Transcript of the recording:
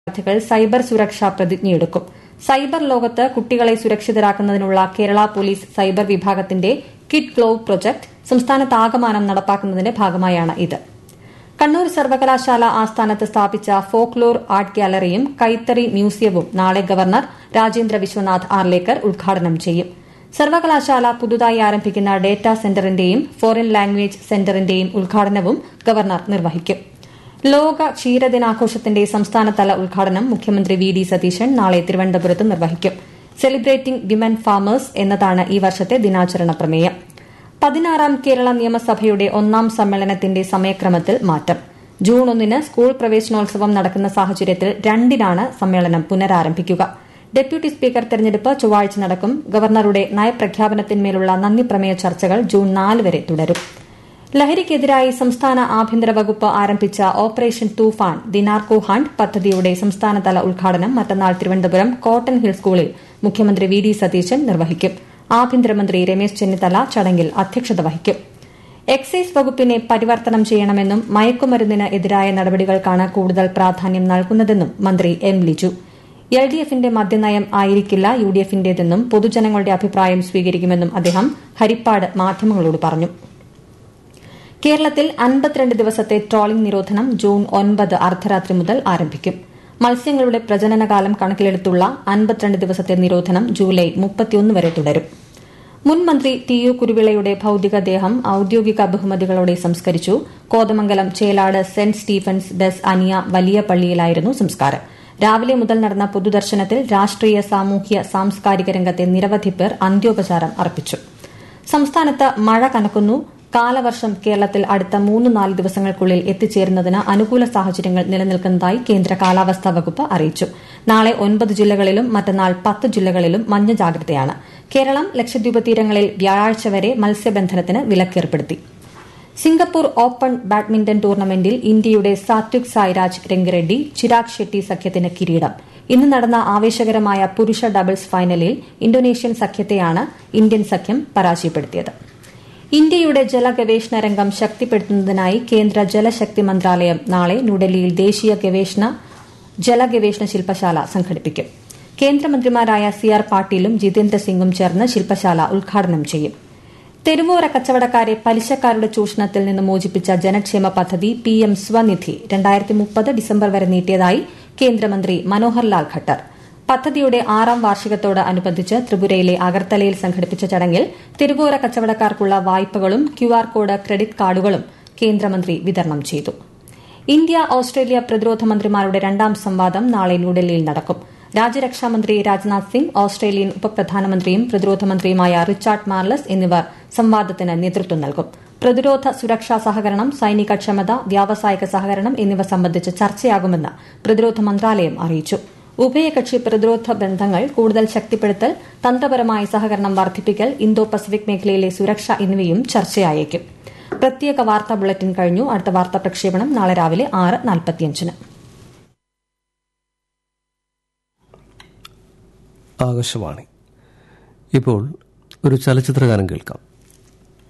വിദ്യാർത്ഥികൾ സൈബർ സുരക്ഷാ പ്രതിജ്ഞയെടുക്കും സൈബർ ലോകത്ത് കുട്ടികളെ സുരക്ഷിതരാക്കുന്നതിനുള്ള കേരള പോലീസ് സൈബർ വിഭാഗത്തിന്റെ കിഡ് ഗ്ലോവ് പ്രൊജക്ട് സംസ്ഥാനത്താകമാനം നടപ്പാക്കുന്നതിന്റെ ഭാഗമായാണ് ഇത് കണ്ണൂർ സർവകലാശാല ആസ്ഥാനത്ത് സ്ഥാപിച്ച ഫോക്ലോർ ആർട്ട് ഗാലറിയും കൈത്തറി മ്യൂസിയവും നാളെ ഗവർണർ രാജേന്ദ്ര വിശ്വനാഥ് ആർലേക്കർ ഉദ്ഘാടനം ചെയ്യും സർവകലാശാല പുതുതായി ആരംഭിക്കുന്ന ഡേറ്റാ സെന്ററിന്റെയും ഫോറിൻ ലാംഗ്വേജ് സെന്ററിന്റെയും ഉദ്ഘാടനവും ഗവർണർ നിർവഹിക്കും ലോക ക്ഷീരദിനാഘോഷത്തിന്റെ സംസ്ഥാനതല ഉദ്ഘാടനം മുഖ്യമന്ത്രി വി ഡി സതീശൻ നാളെ തിരുവനന്തപുരത്ത് നിർവഹിക്കും സെലിബ്രേറ്റിംഗ് വിമൻ ഫാമേഴ്സ് എന്നതാണ് ഈ വർഷത്തെ ദിനാചരണ പ്രമേയം പതിനാറാം കേരള നിയമസഭയുടെ ഒന്നാം സമ്മേളനത്തിന്റെ സമയക്രമത്തിൽ മാറ്റം ജൂൺ ഒന്നിന് സ്കൂൾ പ്രവേശനോത്സവം നടക്കുന്ന സാഹചര്യത്തിൽ രണ്ടിനാണ് സമ്മേളനം പുനരാരംഭിക്കുക ഡെപ്യൂട്ടി സ്പീക്കർ തെരഞ്ഞെടുപ്പ് ചൊവ്വാഴ്ച നടക്കും ഗവർണറുടെ നയപ്രഖ്യാപനത്തിന്മേലുള്ള നന്ദി പ്രമേയ ചർച്ചകൾ ജൂൺ നാല് വരെ തുടരും ലഹരിക്കെതിരായി സംസ്ഥാന ആഭ്യന്തര വകുപ്പ് ആരംഭിച്ച ഓപ്പറേഷൻ തൂഫാൻ ദിനാർക്കോ ഹണ്ട് പദ്ധതിയുടെ സംസ്ഥാനതല ഉദ്ഘാടനം മറ്റന്നാൾ തിരുവനന്തപുരം കോട്ടൺ ഹിൽ സ്കൂളിൽ മുഖ്യമന്ത്രി വി ഡി സതീശൻ നിർവഹിക്കും ആഭ്യന്തരമന്ത്രി രമേശ് ചെന്നിത്തല ചടങ്ങിൽ അധ്യക്ഷത വഹിക്കും എക്സൈസ് വകുപ്പിനെ പരിവർത്തനം ചെയ്യണമെന്നും മയക്കുമരുന്നിന് എതിരായ നടപടികൾക്കാണ് കൂടുതൽ പ്രാധാന്യം നൽകുന്നതെന്നും മന്ത്രി എം ലിജു എൽ ഡി എഫിന്റെ മദ്യനയം ആയിരിക്കില്ല യു ഡി എഫിന്റേതെന്നും പൊതുജനങ്ങളുടെ അഭിപ്രായം സ്വീകരിക്കുമെന്നും അദ്ദേഹം ഹരിപ്പാട് മാധ്യമങ്ങളോട് പറഞ്ഞു കേരളത്തിൽ അൻപത്തിരണ്ട് ദിവസത്തെ ട്രോളിംഗ് നിരോധനം ജൂൺ ഒൻപത് അർദ്ധരാത്രി മുതൽ ആരംഭിക്കും മത്സ്യങ്ങളുടെ പ്രജനനകാലം കണക്കിലെടുത്തുള്ള അൻപത്തിരണ്ട് ദിവസത്തെ നിരോധനം ജൂലൈ മുപ്പത്തിയൊന്ന് വരെ തുടരും മുൻ മന്ത്രി ടി യു കുരുവിളയുടെ ഭൌതികദേഹം ഔദ്യോഗിക ബഹുമതികളോടെ സംസ്കരിച്ചു കോതമംഗലം ചേലാട് സെന്റ് സ്റ്റീഫൻസ് ഡസ് അനിയ വലിയ പള്ളിയിലായിരുന്നു സംസ്കാരം രാവിലെ മുതൽ നടന്ന പൊതുദർശനത്തിൽ രാഷ്ട്രീയ സാമൂഹ്യ സാംസ്കാരിക രംഗത്തെ നിരവധി പേർ അന്ത്യോപചാരം അർപ്പിച്ചു സംസ്ഥാനത്ത് മഴ കനക്കുന്നു കാലവർഷം കേരളത്തിൽ അടുത്ത മൂന്ന് നാല് ദിവസങ്ങൾക്കുള്ളിൽ എത്തിച്ചേരുന്നതിന് അനുകൂല സാഹചര്യങ്ങൾ നിലനിൽക്കുന്നതായി കേന്ദ്ര കാലാവസ്ഥാ വകുപ്പ് അറിയിച്ചു നാളെ ഒൻപത് ജില്ലകളിലും മറ്റന്നാൾ പത്ത് ജില്ലകളിലും മഞ്ഞ ജാഗ്രതയാണ് കേരളം ലക്ഷദ്വീപ് തീരങ്ങളിൽ വ്യാഴാഴ്ച വരെ മത്സ്യബന്ധനത്തിന് വിലക്കേർപ്പെടുത്തി സിംഗപ്പൂർ ഓപ്പൺ ബാഡ്മിന്റൺ ടൂർണമെന്റിൽ ഇന്ത്യയുടെ സാത്വിക് സായ്രാജ് രംഗറെഡ്ഡി ചിരാഗ് ഷെട്ടി സഖ്യത്തിന് കിരീടം ഇന്ന് നടന്ന ആവേശകരമായ പുരുഷ ഡബിൾസ് ഫൈനലിൽ ഇന്തോനേഷ്യൻ സഖ്യത്തെയാണ് ഇന്ത്യൻ സഖ്യം പരാജയപ്പെടുത്തിയത് ഇന്ത്യയുടെ ജലഗവേഷണ രംഗം ശക്തിപ്പെടുത്തുന്നതിനായി കേന്ദ്ര ജലശക്തി മന്ത്രാലയം നാളെ ന്യൂഡൽഹിയിൽ ദേശീയ ഗവേഷണ ജലഗവേഷണ ശില്പശാല സംഘടിപ്പിക്കും കേന്ദ്രമന്ത്രിമാരായ സി ആർ പാട്ടീലും ജിതേന്ദ്ര സിംഗും ചേർന്ന് ശില്പശാല ഉദ്ഘാടനം ചെയ്യും തെരുവോര കച്ചവടക്കാരെ പലിശക്കാരുടെ ചൂഷണത്തിൽ നിന്ന് മോചിപ്പിച്ച ജനക്ഷേമ പദ്ധതി പി എം സ്വനിധി രണ്ടായിരത്തി മുപ്പത് ഡിസംബർ വരെ നീട്ടിയതായി കേന്ദ്രമന്ത്രി മനോഹർ ലാൽ ഖട്ടർ പദ്ധതിയുടെ ആറാം വാർഷികത്തോട് അനുബന്ധിച്ച് ത്രിപുരയിലെ അഗർത്തലയിൽ സംഘടിപ്പിച്ച ചടങ്ങിൽ തെരുവോര കച്ചവടക്കാർക്കുള്ള വായ്പകളും ക്യുആർ കോഡ് ക്രെഡിറ്റ് കാർഡുകളും കേന്ദ്രമന്ത്രി വിതരണം ചെയ്തു ഇന്ത്യ ഓസ്ട്രേലിയ പ്രതിരോധ മന്ത്രിമാരുടെ രണ്ടാം സംവാദം നാളെ ന്യൂഡൽഹിയിൽ നടക്കും രാജ്യരക്ഷാമന്ത്രി രാജ്നാഥ് സിംഗ് ഓസ്ട്രേലിയൻ ഉപപ്രധാനമന്ത്രിയും പ്രതിരോധ മന്ത്രിയുമായ റിച്ചാർഡ് മാർലസ് എന്നിവർ സംവാദത്തിന് നേതൃത്വം നൽകും പ്രതിരോധ സുരക്ഷാ സഹകരണം സൈനിക ക്ഷമത വ്യാവസായിക സഹകരണം എന്നിവ സംബന്ധിച്ച് ചർച്ചയാകുമെന്ന് പ്രതിരോധ മന്ത്രാലയം അറിയിച്ചു ഉഭയകക്ഷി പ്രതിരോധ ബന്ധങ്ങൾ കൂടുതൽ ശക്തിപ്പെടുത്തൽ തന്ത്രപരമായ സഹകരണം വർദ്ധിപ്പിക്കൽ ഇന്തോ പസഫിക് മേഖലയിലെ സുരക്ഷ എന്നിവയും ചർച്ചയായേക്കും പ്രത്യേക വാർത്താ ബുള്ളറ്റിൻ കഴിഞ്ഞു അടുത്ത വാർത്താ പ്രക്ഷേപണം നാളെ രാവിലെ ആറ് നാൽപ്പത്തിയഞ്ചിന് ആകാശവാണി ഇപ്പോൾ ഒരു ചലച്ചിത്രഗാനം കേൾക്കാം